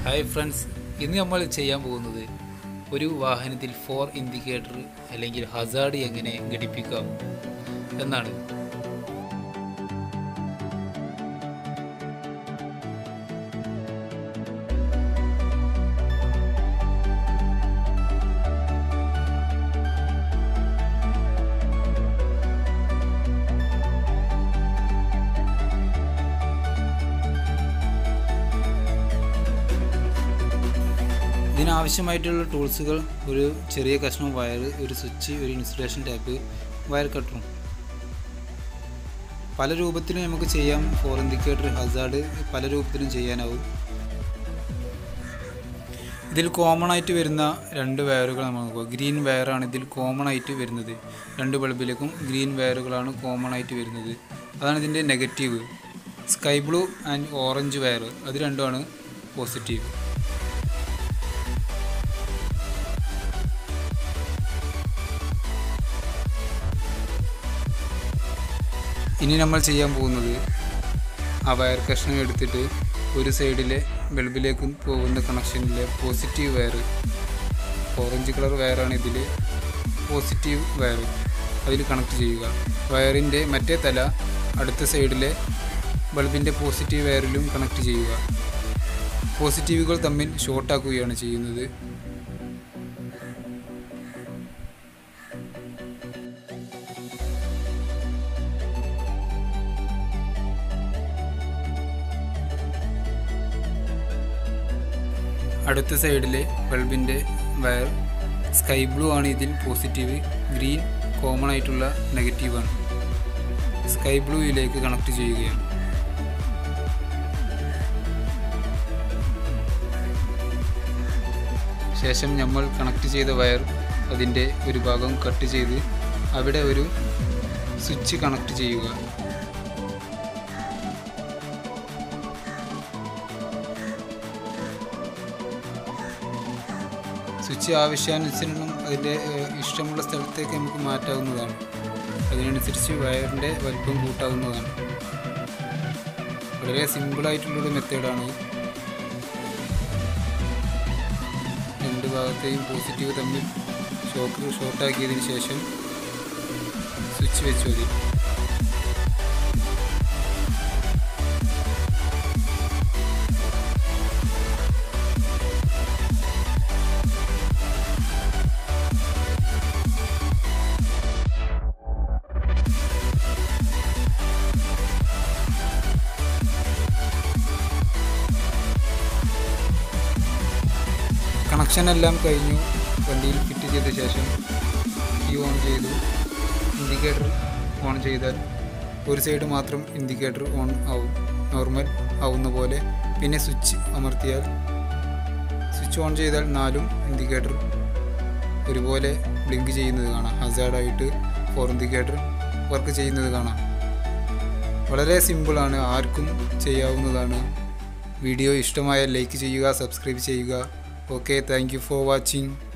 hi friends ഇന്ന് നമ്മൾ ചെയ്യാൻ പോകുന്നത് ഒരു വാഹനത്തിൽ ഫോർ ഇൻഡിക്കേറ്റർ അല്ലെങ്കിൽ ഹസാർഡ് എങ്ങനെ ഘടിപ്പിക്കാം എന്നാണ് ഇതിനാവശ്യമായിട്ടുള്ള ടൂൾസുകൾ ഒരു ചെറിയ കഷ്ണം വയർ ഒരു സ്വിച്ച് ഒരു ഇൻസുലേഷൻ ടാപ്പ് വയർ കട്ടറും പല രൂപത്തിലും നമുക്ക് ചെയ്യാം ഫോർ ഇൻഡിക്കേറ്റർ ഹസാർഡ് പല രൂപത്തിലും ചെയ്യാനാവും ഇതിൽ കോമൺ ആയിട്ട് വരുന്ന രണ്ട് വയറുകൾ നമ്മൾ നോക്കുക ഗ്രീൻ വയറാണ് ഇതിൽ കോമൺ ആയിട്ട് വരുന്നത് രണ്ട് ബൾബിലേക്കും ഗ്രീൻ വയറുകളാണ് കോമൺ ആയിട്ട് വരുന്നത് അതാണ് ഇതിൻ്റെ negative sky blue and orange wire അത് രണ്ടുമാണ് പോസിറ്റീവ് ഇനി നമ്മൾ ചെയ്യാൻ പോകുന്നത് ആ വയർ കഷ്ണം എടുത്തിട്ട് ഒരു സൈഡിലെ ബൾബിലേക്ക് പോകുന്ന കണക്ഷനിലെ പോസിറ്റീവ് വയർ ഓറഞ്ച് കളർ വയറാണ് ഇതിൽ പോസിറ്റീവ് വയർ അതിൽ കണക്ട് ചെയ്യുക വയറിൻ്റെ മറ്റേ തല അടുത്ത സൈഡിലെ ബൾബിൻ്റെ പോസിറ്റീവ് വയറിലും കണക്ട് ചെയ്യുക പോസിറ്റീവുകൾ തമ്മിൽ ഷോർട്ടാക്കുകയാണ് ചെയ്യുന്നത് അടുത്ത സൈഡിലെ ബൾബിൻ്റെ വയർ സ്കൈ ബ്ലൂ ആണ് ഇതിൽ പോസിറ്റീവ് ഗ്രീൻ കോമൺ ആയിട്ടുള്ള നെഗറ്റീവാണ് സ്കൈ ബ്ലൂയിലേക്ക് കണക്ട് ചെയ്യുകയാണ് ശേഷം നമ്മൾ കണക്ട് ചെയ്ത വയർ അതിൻ്റെ ഒരു ഭാഗം കട്ട് ചെയ്ത് അവിടെ ഒരു സ്വിച്ച് കണക്ട് ചെയ്യുക സ്വിച്ച് ആവശ്യാനുസരണം അതിൻ്റെ ഏഹ്, ഇഷ്ടമുള്ള സ്ഥലത്തേക്ക് നമുക്ക് മാറ്റാവുന്നതാണ് അതിനനുസരിച്ച് വയറിൻ്റെ വലിപ്പം കൂട്ടാവുന്നതാണ് വളരെ സിമ്പിളായിട്ടുള്ളൊരു മെത്തേഡാണ് രണ്ട് ഭാഗത്തെയും പോസിറ്റീവ് തമ്മിൽ ഷോക്ക് ഷോർട്ടാക്കിയതിന് ശേഷം സ്വിച്ച് വെച്ച് മതി കണക്ഷൻ എല്ലാം കഴിഞ്ഞു വണ്ടിയിൽ ഫിറ്റ് ചെയ്ത ശേഷം ഈ ഓൺ ചെയ്തു ഇൻഡിക്കേറ്റർ ഓൺ ചെയ്താൽ ഒരു സൈഡ് മാത്രം ഇൻഡിക്കേറ്റർ ഓൺ ആവും നോർമൽ ആവുന്ന പോലെ പിന്നെ സ്വിച്ച് അമർത്തിയാൽ സ്വിച്ച് ഓൺ ചെയ്താൽ നാലും ഇൻഡിക്കേറ്റർ ഒരുപോലെ ബ്ലിങ്ക് ചെയ്യുന്നത് കാണാം ഹസാർഡായിട്ട് ഫോർ ഇൻഡിക്കേറ്റർ വർക്ക് ചെയ്യുന്നത് കാണാം വളരെ സിമ്പിളാണ് ആർക്കും ചെയ്യാവുന്നതാണ് വീഡിയോ ഇഷ്ടമായാൽ ലൈക്ക് ചെയ്യുക സബ്സ്ക്രൈബ് ചെയ്യുക okay thank you for watching